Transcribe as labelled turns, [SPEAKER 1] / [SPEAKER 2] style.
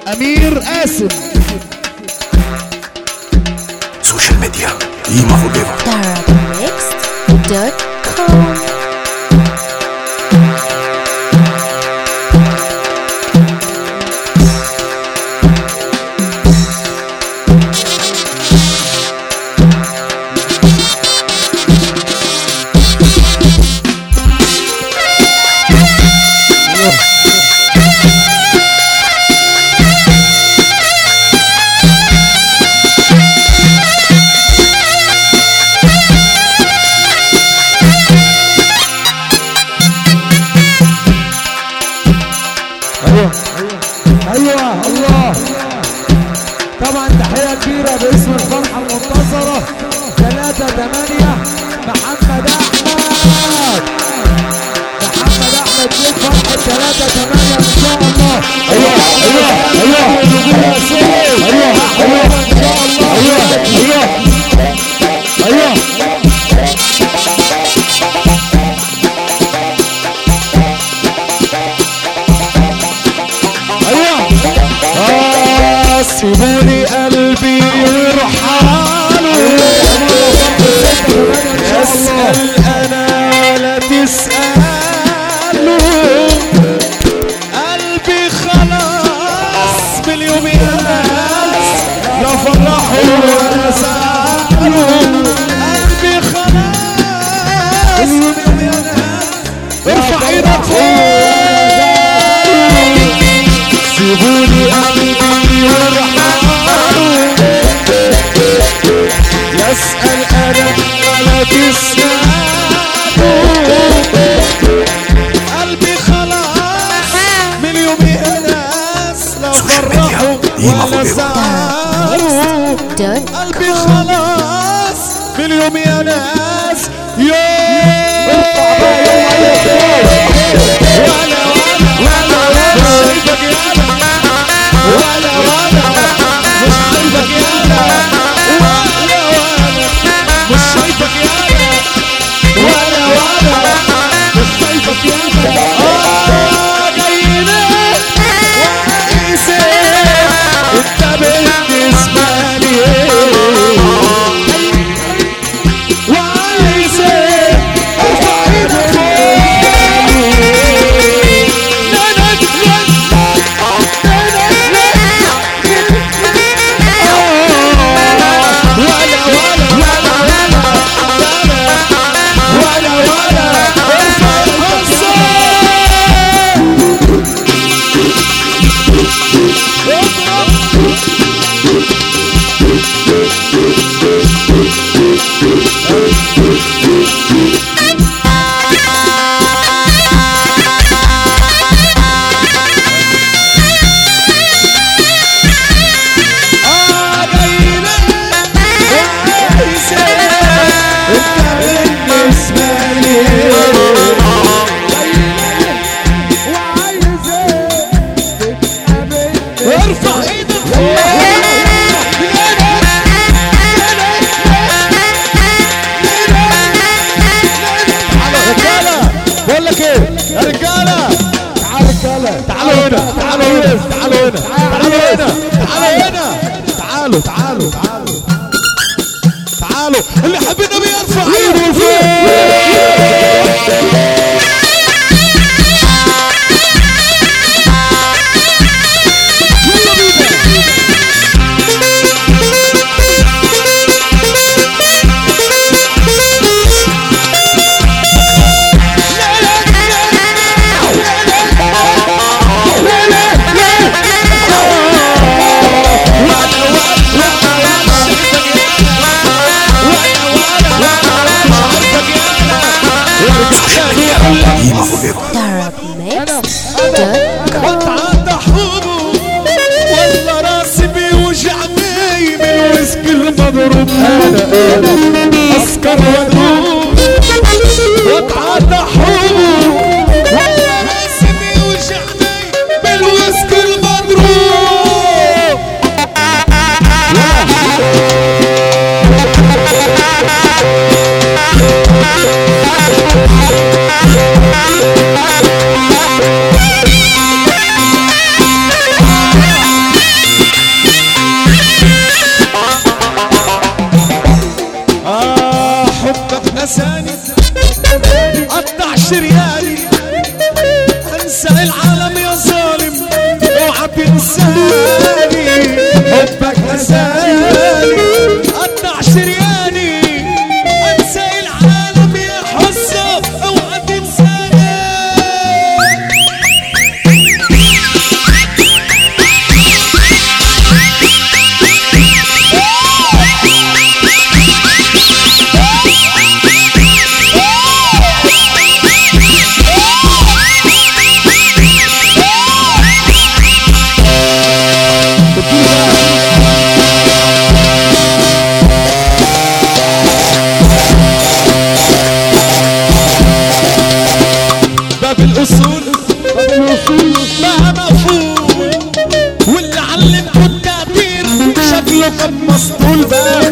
[SPEAKER 1] امير قاسم
[SPEAKER 2] سوشيال ميديا قيمة فور ايفر
[SPEAKER 3] Darabmixed.com
[SPEAKER 1] ايوه ايوه الله طبعا تحيه كبيره باسم الفرحه المنتصره 3 8 محمد احمد محمد احمد جيت فرحه 3 8 ان شاء الله ايوه ايوه ايوه ايوه ايوه ان شاء الله ايوه ايوه ايوه ايوه آه سيبوني قلبي يرحل اسال انا لا تسالوا قلبي خلاص باليوم ينس لا فرحوا ولا سالوا قلبي خلاص باليوم ينس ارفع ايدك فوق سيبوني قلبي يرحلوا يسأل أنا ولا تسألوا قلبي خلاص من يومي ناس لا فرحوا ولا زعلوا قلبي خلاص من يومي ناس يوم ولا ولا ولا شايفك يالا ولا ولا مش شايفك يالا ولا ولا مش شايفك يالا ولا ولا مش شايفك يالا اه جاي لك وعايز ايه انت بالنسبه لي ايه وعايز ايه ارفع ايدك فوق لا لا ولا ولا ولا ولا ولا ولا ارفع الحصان اه جاي لك وعايز ايه انت بالنسبه لي جاي لك وعايز ايه تبقى ارفع ايدك فوق رجاله بقول لك ايه يا رجاله تعالوا رجاله تعالوا هنا تعالوا هنا تعالوا هنا تعالوا هنا تعالوا هنا تعالوا تعالوا تعالوا تعالوا اللي حب النبي يرفع ايده فوق يلا بينا
[SPEAKER 2] قيمة فور ايفر
[SPEAKER 3] Darabmixed.com
[SPEAKER 1] واتعدى حبه ولا راسي بيوجعني من الوسك المضروب انا انا اسكر وادوب واتعدى حبه ولا راسي بيوجعني من الوسك المضروب مسطول بقى